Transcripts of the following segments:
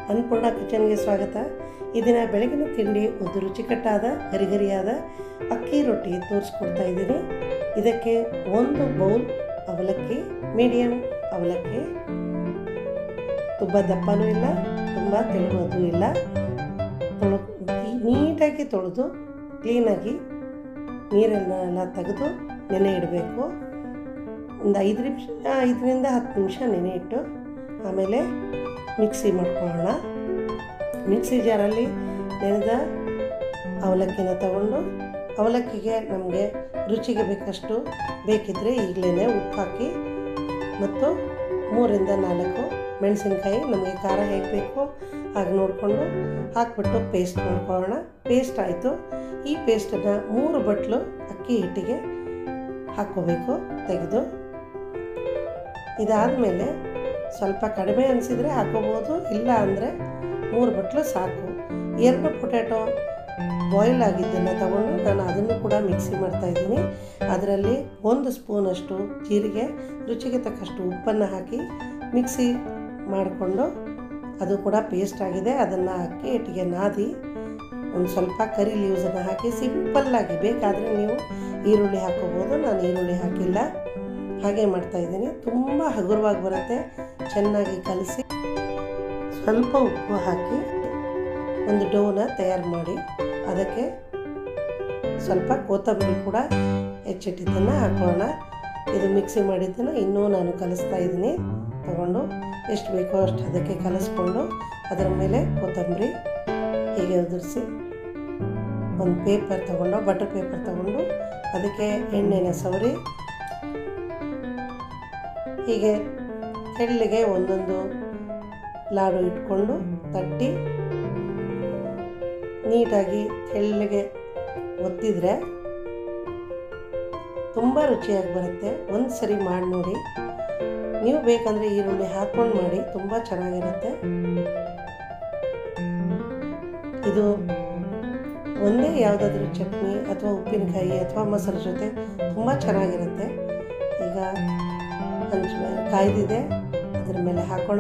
ಅನ್ನಪೂರ್ಣ ಕಿಚನ್ಗೆ ಸ್ವಾಗತ ಈ ದಿನ ಬೆಳಗಿನ ತಿಂಡಿ ಒಂದು ರುಚಿಕಟ್ಟಾದ ಗರಿಗರಿಯಾದ ಅಕ್ಕಿ ರೊಟ್ಟಿ ತೋರಿಸ್ಕೊಡ್ತಾ ಇದ್ದೀನಿ ಇದಕ್ಕೆ ಒಂದು ಬೌಲ್ ಅವಲಕ್ಕಿ ಮೀಡಿಯಮ್ ಅವಲಕ್ಕಿ ತುಂಬ ದಪ್ಪನೂ ಇಲ್ಲ ತುಂಬ ತೆಳುವದು ಇಲ್ಲ ತೊಳು ನೀಟಾಗಿ ತೊಳೆದು ಕ್ಲೀನಾಗಿ ನೀರನ್ನೆಲ್ಲ ತೆಗೆದು ನೆನೆ ಇಡಬೇಕು ಒಂದು ಐದು ನಿಮಿಷ ಐದರಿಂದ ಹತ್ತು ನಿಮಿಷ ನೆನೆ ಇಟ್ಟು ಆಮೇಲೆ ಮಿಕ್ಸಿ ಮಾಡ್ಕೊಳ್ಳೋಣ ಮಿಕ್ಸಿ ಜಾರಲ್ಲಿ ನೆನೆದ ಅವಲಕ್ಕಿನ ತಗೊಂಡು ಅವಲಕ್ಕಿಗೆ ನಮಗೆ ರುಚಿಗೆ ಬೇಕಷ್ಟು ಬೇಕಿದ್ದರೆ ಈಗಲೇ ಉಪ್ಪು ಹಾಕಿ ಮತ್ತು ಮೂರಿಂದ ನಾಲ್ಕು ಮೆಣಸಿನ್ಕಾಯಿ ನಮಗೆ ಖಾರ ಹೇಗೆ ಬೇಕು ಹಾಗೆ ನೋಡಿಕೊಂಡು ಹಾಕ್ಬಿಟ್ಟು ಪೇಸ್ಟ್ ಮಾಡ್ಕೊಳ್ಳೋಣ ಪೇಸ್ಟ್ ಆಯಿತು ಈ ಪೇಸ್ಟನ್ನು ಮೂರು ಬಟ್ಲು ಅಕ್ಕಿ ಹಿಟ್ಟಿಗೆ ಹಾಕ್ಕೋಬೇಕು ತೆಗೆದು ಇದಾದಮೇಲೆ ಸ್ವಲ್ಪ ಕಡಿಮೆ ಅನಿಸಿದರೆ ಹಾಕೋಬೋದು ಇಲ್ಲ ಅಂದರೆ ಮೂರು ಬಟ್ಲು ಸಾಕು ಎರಡು ಪೊಟ್ಯಾಟೊ ಬಾಯ್ಲ್ ಆಗಿದ್ದನ್ನು ತಗೊಂಡು ನಾನು ಅದನ್ನು ಕೂಡ ಮಿಕ್ಸಿ ಮಾಡ್ತಾಯಿದ್ದೀನಿ ಅದರಲ್ಲಿ ಒಂದು ಸ್ಪೂನಷ್ಟು ಜೀರಿಗೆ ರುಚಿಗೆ ತಕ್ಕಷ್ಟು ಉಪ್ಪನ್ನು ಹಾಕಿ ಮಿಕ್ಸಿ ಮಾಡಿಕೊಂಡು ಅದು ಕೂಡ ಪೇಸ್ಟ್ ಆಗಿದೆ ಅದನ್ನು ಅಕ್ಕಿ ಹಿಟ್ಟಿಗೆ ನಾದಿ ಒಂದು ಸ್ವಲ್ಪ ಕರಿ ಲೀವ್ಸನ್ನು ಹಾಕಿ ಸಿಂಪಲ್ಲಾಗಿ ಬೇಕಾದರೆ ನೀವು ಈರುಳ್ಳಿ ಹಾಕೋಬೋದು ನಾನು ಈರುಳ್ಳಿ ಹಾಕಿಲ್ಲ ಹಾಗೆ ಮಾಡ್ತಾಯಿದ್ದೀನಿ ತುಂಬ ಹಗುರವಾಗಿ ಬರುತ್ತೆ ಚೆನ್ನಾಗಿ ಕಲಸಿ ಸ್ವಲ್ಪ ಉಪ್ಪು ಹಾಕಿ ಒಂದು ಡೋನ ತಯಾರು ಮಾಡಿ ಅದಕ್ಕೆ ಸ್ವಲ್ಪ ಕೊತ್ತಂಬರಿ ಕೂಡ ಹೆಚ್ಚಿಟ್ಟಿದ್ದನ್ನು ಹಾಕೋಣ ಇದು ಮಿಕ್ಸಿ ಮಾಡಿದ್ದನ್ನು ಇನ್ನೂ ನಾನು ಕಲಿಸ್ತಾ ಇದ್ದೀನಿ ತಗೊಂಡು ಎಷ್ಟು ಬೇಕೋ ಅಷ್ಟು ಅದಕ್ಕೆ ಕಲಿಸ್ಕೊಂಡು ಅದರ ಮೇಲೆ ಕೊತ್ತಂಬರಿ ಹೀಗೆ ಉದುರಿಸಿ ಒಂದು ಪೇಪರ್ ತಗೊಂಡು ಬಟರ್ ಪೇಪರ್ ತಗೊಂಡು ಅದಕ್ಕೆ ಎಣ್ಣೆನ ಸವರಿ ಹೀಗೆ ತೆಳ್ಳಿಗೆ ಒಂದೊಂದು ಲಾಡು ಇಟ್ಕೊಂಡು ತಟ್ಟಿ ನೀಟಾಗಿ ತೆಳ್ಳಗೆ ಒತ್ತಿದರೆ ತುಂಬ ರುಚಿಯಾಗಿ ಬರುತ್ತೆ ಒಂದು ಸರಿ ಮಾಡಿ ನೋಡಿ ನೀವು ಬೇಕಂದರೆ ಈರುಳ್ಳಿ ಹಾಕ್ಕೊಂಡು ಮಾಡಿ ತುಂಬ ಚೆನ್ನಾಗಿರುತ್ತೆ ಇದು ಒಂದೇ ಯಾವುದಾದ್ರೂ ಚಟ್ನಿ ಅಥವಾ ಉಪ್ಪಿನಕಾಯಿ ಅಥವಾ ಮೊಸರು ಜೊತೆ ತುಂಬ ಚೆನ್ನಾಗಿರುತ್ತೆ ಈಗ ಹಂಚು ಕಾಯ್ದಿದೆ ಅದ್ರ ಮೇಲೆ ಹಾಕೋಣ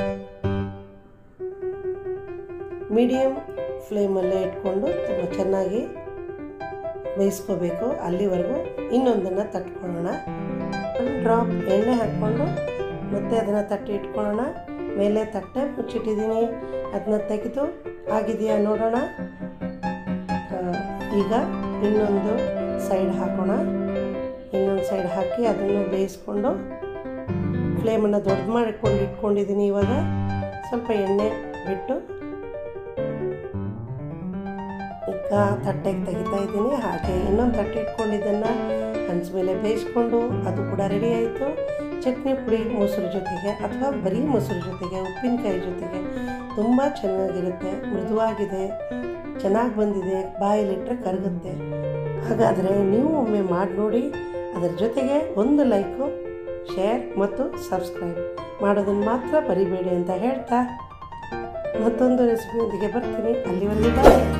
ಮೀಡಿಯಮ್ ಫ್ಲೇಮಲ್ಲೇ ಇಟ್ಕೊಂಡು ತುಂಬ ಚೆನ್ನಾಗಿ ಬೇಯಿಸ್ಕೋಬೇಕು ಅಲ್ಲಿವರೆಗೂ ಇನ್ನೊಂದನ್ನು ತಟ್ಕೊಳ್ಳೋಣ ಒಂದು ಡ್ರಾಪ್ ಎಣ್ಣೆ ಹಾಕ್ಕೊಂಡು ಮತ್ತೆ ಅದನ್ನು ತಟ್ಟಿ ಇಟ್ಕೊಳ್ಳೋಣ ಮೇಲೆ ತಟ್ಟೆ ಮುಚ್ಚಿಟ್ಟಿದ್ದೀನಿ ಅದನ್ನ ತೆಗೆದು ಆಗಿದೆಯಾ ನೋಡೋಣ ಈಗ ಇನ್ನೊಂದು ಸೈಡ್ ಹಾಕೋಣ ಇನ್ನೊಂದು ಸೈಡ್ ಹಾಕಿ ಅದನ್ನು ಬೇಯಿಸ್ಕೊಂಡು ಫ್ಲೇಮನ್ನು ದೊಡ್ಡದು ಮಾಡಿಕೊಂಡು ಇಟ್ಕೊಂಡಿದ್ದೀನಿ ಇವಾಗ ಸ್ವಲ್ಪ ಎಣ್ಣೆ ಬಿಟ್ಟು ಈಗ ತಟ್ಟೆಗೆ ತೆಗಿತಾ ಇದ್ದೀನಿ ಹಾಗೆ ಇನ್ನೊಂದು ತಟ್ಟೆ ಇಟ್ಕೊಂಡಿದ್ದನ್ನು ಹಂಚ ಮೇಲೆ ಬೇಯಿಸ್ಕೊಂಡು ಅದು ಕೂಡ ರೆಡಿ ಆಯಿತು ಚಟ್ನಿ ಪುಡಿ ಮೊಸರು ಜೊತೆಗೆ ಅಥವಾ ಬರೀ ಮೊಸರು ಜೊತೆಗೆ ಉಪ್ಪಿನಕಾಯಿ ಜೊತೆಗೆ ತುಂಬ ಚೆನ್ನಾಗಿರುತ್ತೆ ಮೃದುವಾಗಿದೆ ಚೆನ್ನಾಗಿ ಬಂದಿದೆ ಬಾಯಲ್ಲಿಟ್ಟರೆ ಕರಗುತ್ತೆ ಹಾಗಾದರೆ ನೀವು ಒಮ್ಮೆ ಮಾಡಿ ನೋಡಿ ಅದರ ಜೊತೆಗೆ ಒಂದು ಲೈಕು ಶೇರ್ ಮತ್ತು ಸಬ್ಸ್ಕ್ರೈಬ್ ಮಾಡೋದನ್ನು ಮಾತ್ರ ಬರಿಬೇಡಿ ಅಂತ ಹೇಳ್ತಾ ಮತ್ತೊಂದು ರೆಸಿಪಿಯೊಂದಿಗೆ ಬರ್ತೀನಿ ಅಲ್ಲಿವರೆಗೂ ಬಾಯ್